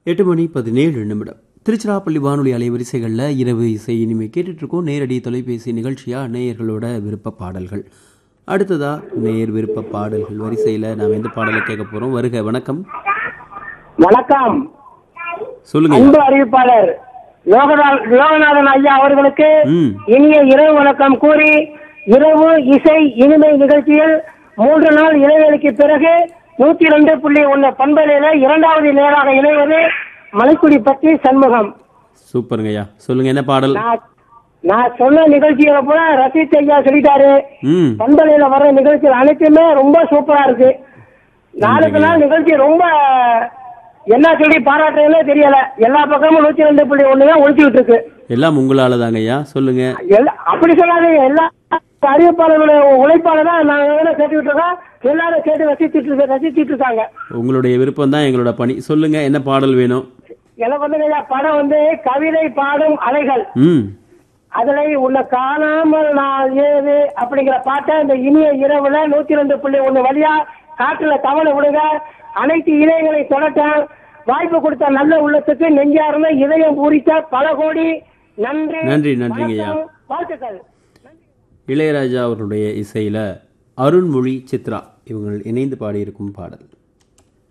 எட்டு மணி பதினேழு நிமிடம் திருச்சிராப்பள்ளி வானொலி அலைவரிசைகளில் இரவு இசை இனிமே கேட்டுட்டு இருக்கோம் நேரடி தொலைபேசி நிகழ்ச்சியா நேயர்களோட விருப்ப பாடல்கள் அடுத்ததா நேயர் விருப்ப பாடல்கள் வரிசையில் நாம் எந்த பாடலை கேட்க போறோம் வருக வணக்கம் வணக்கம் சொல்லுங்க அன்பு அறிவிப்பாளர் லோகநாத் லோகநாதன் ஐயா அவர்களுக்கு ம் இனிய இரவு வணக்கம் கூறி இரவு இசை இனிமை நிகழ்ச்சியில் மூன்று நாள் இடைவெளிக்கு பிறகு நூத்தி ரெண்டு புள்ளி ஒன்னு பண்பலையில இரண்டாவது நேராக இணைவது மலைக்குடி பற்றி சண்முகம் சூப்பருங்க ஐயா சொல்லுங்க என்ன பாடல் நான் நான் சொன்ன நிகழ்ச்சிகளை கூட ரசித் ஐயா சொல்லிட்டாரு ம் பண்பலையில வர்ற நிகழ்ச்சிகள் அனைத்துமே ரொம்ப சூப்பரா இருக்கு நாளுக்கு நாள் நிகழ்ச்சி ரொம்ப என்ன சொல்லி பாராட்டுறதுனே தெரியல எல்லா பக்கமும் நூத்தி ரெண்டு புள்ளி ஒண்ணு தான் ஒழிச்சுக்கிட்டு இருக்கு எல்லாம் உங்களால தாங்க ஐயா சொல்லுங்க எல்லா- அப்படி சொல்லாதீங்க எல்லா அறிவிப்பாளர்களுடைய உழைப்பாளர் தான் நாங்க வேணா கேட்டுக்கிட்டு இருக்கோம் எல்லாரும் கேட்டு ரசிச்சுட்டு இருக்க ரசிச்சுட்டு இருக்காங்க உங்களுடைய விருப்பம் தான் எங்களோட பணி சொல்லுங்க என்ன பாடல் வேணும் எனக்கு வந்து ஐயா படம் வந்து கவிதை பாடும் அலைகள் ம் அதுல உன்னை காணாமல் நான் ஏது அப்படிங்கிற பாட்டை இந்த இனிய இரவுல நூத்தி ரெண்டு புள்ளி ஒண்ணு வழியா காட்டுல தவணை விடுங்க அனைத்து இணையங்களை தொடட்ட வாய்ப்பு கொடுத்த நல்ல உள்ளத்துக்கு நெஞ்சார்ந்த இதயம் பூரித்த பல கோடி நன்றி நன்றி, நன்றிங்க ஐயா. வணக்கம், வாழ்த்துக்கள் இளையராஜா அவர்களுடைய இசையில அருண்மொழி சித்ரா இவங்கள் இணைந்து பாடியிருக்கும் பாடல்